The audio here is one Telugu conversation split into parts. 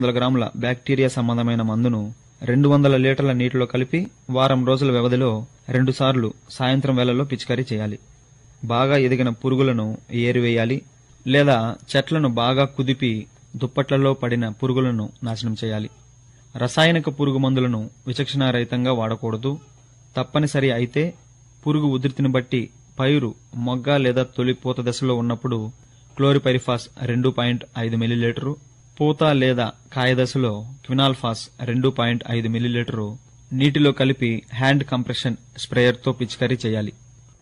వందల గ్రాముల బ్యాక్టీరియా సంబంధమైన మందును రెండు వందల లీటర్ల నీటిలో కలిపి వారం రోజుల వ్యవధిలో రెండుసార్లు సాయంత్రం వేళల్లో పిచికారీ చేయాలి బాగా ఎదిగిన పురుగులను ఏరివేయాలి లేదా చెట్లను బాగా కుదిపి దుప్పట్లలో పడిన పురుగులను నాశనం చేయాలి రసాయనిక పురుగు మందులను విచక్షణారహితంగా వాడకూడదు తప్పనిసరి అయితే పురుగు ఉధృతిని బట్టి పైరు మొగ్గ లేదా తొలి పూత దశలో ఉన్నప్పుడు క్లోరిపైరిఫాస్ రెండు పాయింట్ ఐదు మిల్లీలీటరు పూత లేదా కాయ దశలో క్వినాల్ఫాస్ రెండు పాయింట్ ఐదు మిల్లీలీటరు నీటిలో కలిపి హ్యాండ్ కంప్రెషన్ స్ప్రేయర్తో పిచికారీ చేయాలి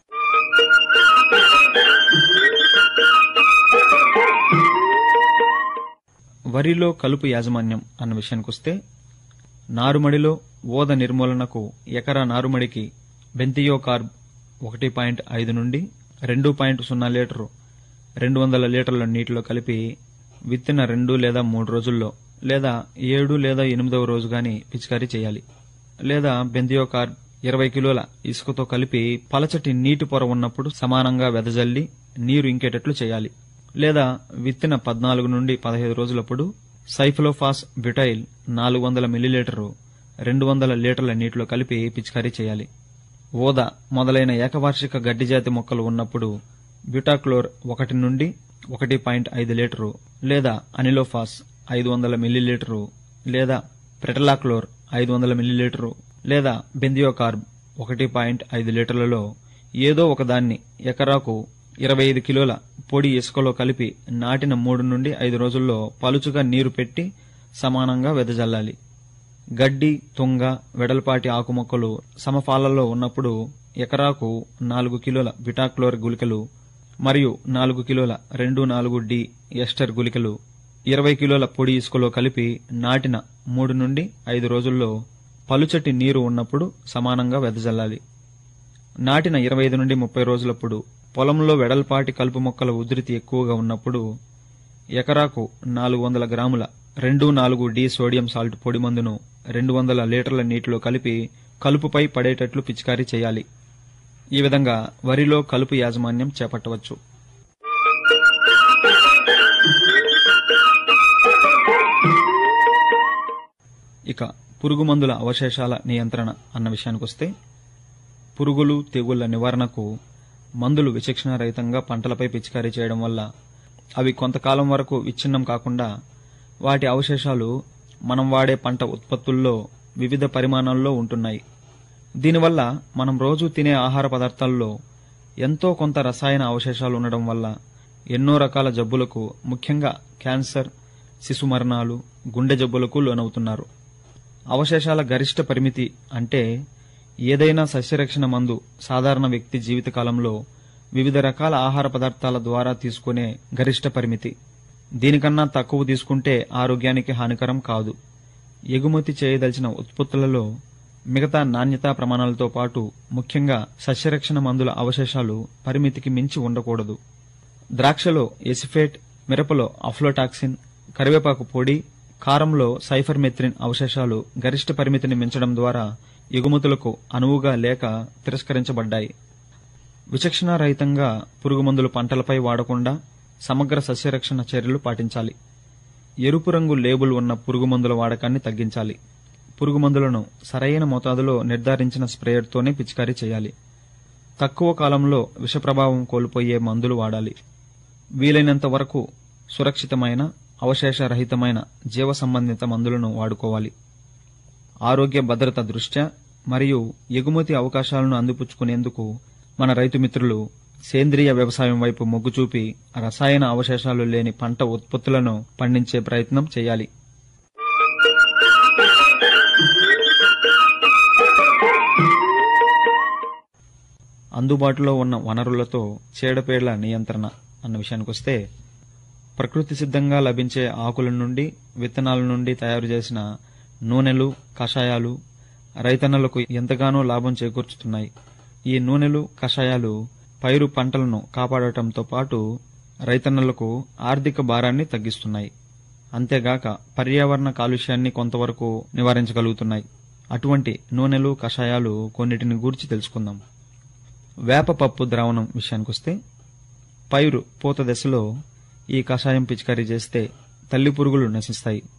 వరిలో కలుపు యాజమాన్యం అన్న విషయానికొస్తే నారుమడిలో ఓద నిర్మూలనకు ఎకరా నారుమడికి బెంతియో కార్బ్ ఒకటి పాయింట్ ఐదు నుండి రెండు పాయింట్ సున్నా లీటరు రెండు వందల లీటర్ల నీటిలో కలిపి విత్తిన రెండు లేదా మూడు రోజుల్లో లేదా ఏడు లేదా ఎనిమిదవ రోజు గాని పిచికారీ చేయాలి లేదా బెందియో కార్బ్ ఇరవై కిలోల ఇసుకతో కలిపి పలచటి నీటి పొర ఉన్నప్పుడు సమానంగా వెదజల్లి నీరు ఇంకేటట్లు చేయాలి లేదా విత్తిన పద్నాలుగు నుండి పదహైదు రోజులప్పుడు సైఫ్లోఫాస్ బ్యూటైల్ నాలుగు వందల మిల్లీలీటరు రెండు వందల లీటర్ల నీటిలో కలిపి పిచికారీ చేయాలి ఓద మొదలైన ఏకవార్షిక గడ్డి జాతి మొక్కలు ఉన్నప్పుడు బ్యూటాక్లోర్ ఒకటి నుండి ఒకటి పాయింట్ ఐదు లీటరు లేదా అనిలోఫాస్ ఐదు వందల మిల్లీలీటరు లేదా ప్రెటలాక్లోర్ ఐదు వందల మిల్లీలీటరు లేదా బెందియోకార్బ్ ఒకటి పాయింట్ ఐదు లీటర్లలో ఏదో ఒకదాన్ని ఎకరాకు ఇరవై ఐదు కిలోల పొడి ఇసుకలో కలిపి నాటిన మూడు నుండి ఐదు రోజుల్లో పలుచుగా నీరు పెట్టి సమానంగా వెదజల్లాలి గడ్డి తుంగ వెడల్పాటి ఆకుమొక్కలు సమపాలలో ఉన్నప్పుడు ఎకరాకు నాలుగు కిలోల బిటాక్లోర్ గుళికలు మరియు నాలుగు కిలోల రెండు నాలుగు డి ఎస్టర్ గుళికలు ఇరవై కిలోల పొడి ఇసుకలో కలిపి నాటిన మూడు నుండి ఐదు రోజుల్లో పలుచటి నీరు ఉన్నప్పుడు సమానంగా వెదజల్లాలి నాటిన ఇరవై ఐదు నుండి ముప్పై రోజులప్పుడు పొలంలో వెడల్పాటి కలుపు మొక్కల ఉధృతి ఎక్కువగా ఉన్నప్పుడు ఎకరాకు నాలుగు వందల గ్రాముల రెండు నాలుగు డి సోడియం సాల్ట్ పొడి మందును రెండు వందల లీటర్ల నీటిలో కలిపి కలుపుపై పడేటట్లు పిచికారీ చేయాలి ఈ విధంగా వరిలో కలుపు యాజమాన్యం చేపట్టవచ్చు ఇక పురుగు మందుల అవశేషాల నియంత్రణ అన్న విషయానికొస్తే పురుగులు తెగుళ్ల నివారణకు మందులు విచక్షణారహితంగా పంటలపై పిచికారీ చేయడం వల్ల అవి కొంతకాలం వరకు విచ్ఛిన్నం కాకుండా వాటి అవశేషాలు మనం వాడే పంట ఉత్పత్తుల్లో వివిధ పరిమాణాల్లో ఉంటున్నాయి దీనివల్ల మనం రోజు తినే ఆహార పదార్థాల్లో ఎంతో కొంత రసాయన అవశేషాలు ఉండడం వల్ల ఎన్నో రకాల జబ్బులకు ముఖ్యంగా క్యాన్సర్ శిశు మరణాలు గుండె జబ్బులకు లోనవుతున్నారు అవశేషాల గరిష్ట పరిమితి అంటే ఏదైనా సస్యరక్షణ మందు సాధారణ వ్యక్తి జీవితకాలంలో వివిధ రకాల ఆహార పదార్థాల ద్వారా తీసుకునే గరిష్ట పరిమితి దీనికన్నా తక్కువ తీసుకుంటే ఆరోగ్యానికి హానికరం కాదు ఎగుమతి చేయదలిచిన ఉత్పత్తులలో మిగతా నాణ్యతా ప్రమాణాలతో పాటు ముఖ్యంగా సస్యరక్షణ మందుల అవశేషాలు పరిమితికి మించి ఉండకూడదు ద్రాక్షలో ఎసిఫేట్ మిరపలో అఫ్లోటాక్సిన్ కరివేపాకు పొడి కారంలో సైఫర్మెత్రిన్ అవశేషాలు గరిష్ట పరిమితిని మించడం ద్వారా ఎగుమతులకు అనువుగా లేక తిరస్కరించబడ్డాయి విచక్షణారహితంగా పురుగుమందులు పంటలపై వాడకుండా సమగ్ర సస్యరక్షణ చర్యలు పాటించాలి ఎరుపు రంగు లేబుల్ ఉన్న పురుగుమందుల వాడకాన్ని తగ్గించాలి పురుగుమందులను సరైన మోతాదులో నిర్ధారించిన స్ప్రేయర్తోనే పిచికారీ చేయాలి తక్కువ కాలంలో విషప్రభావం కోల్పోయే మందులు వాడాలి వీలైనంత వరకు సురక్షితమైన అవశేషరహితమైన జీవ సంబంధిత మందులను వాడుకోవాలి ఆరోగ్య భద్రత దృష్ట్యా మరియు ఎగుమతి అవకాశాలను అందిపుచ్చుకునేందుకు మన రైతు మిత్రులు సేంద్రియ వ్యవసాయం వైపు మొగ్గు చూపి రసాయన అవశేషాలు లేని పంట ఉత్పత్తులను పండించే ప్రయత్నం చేయాలి అందుబాటులో ఉన్న వనరులతో చీడపీడల నియంత్రణ అన్న విషయానికొస్తే ప్రకృతి సిద్ధంగా లభించే ఆకుల నుండి విత్తనాల నుండి తయారు చేసిన నూనెలు కషాయాలు రైతన్నలకు ఎంతగానో లాభం చేకూర్చుతున్నాయి ఈ నూనెలు కషాయాలు పైరు పంటలను కాపాడటంతో పాటు రైతన్నలకు ఆర్థిక భారాన్ని తగ్గిస్తున్నాయి అంతేగాక పర్యావరణ కాలుష్యాన్ని కొంతవరకు నివారించగలుగుతున్నాయి అటువంటి నూనెలు కషాయాలు కొన్నిటిని గూర్చి తెలుసుకుందాం వేప పప్పు ద్రావణం విషయానికొస్తే పైరు పూత దశలో ఈ కషాయం పిచికారీ చేస్తే తల్లి పురుగులు నశిస్తాయి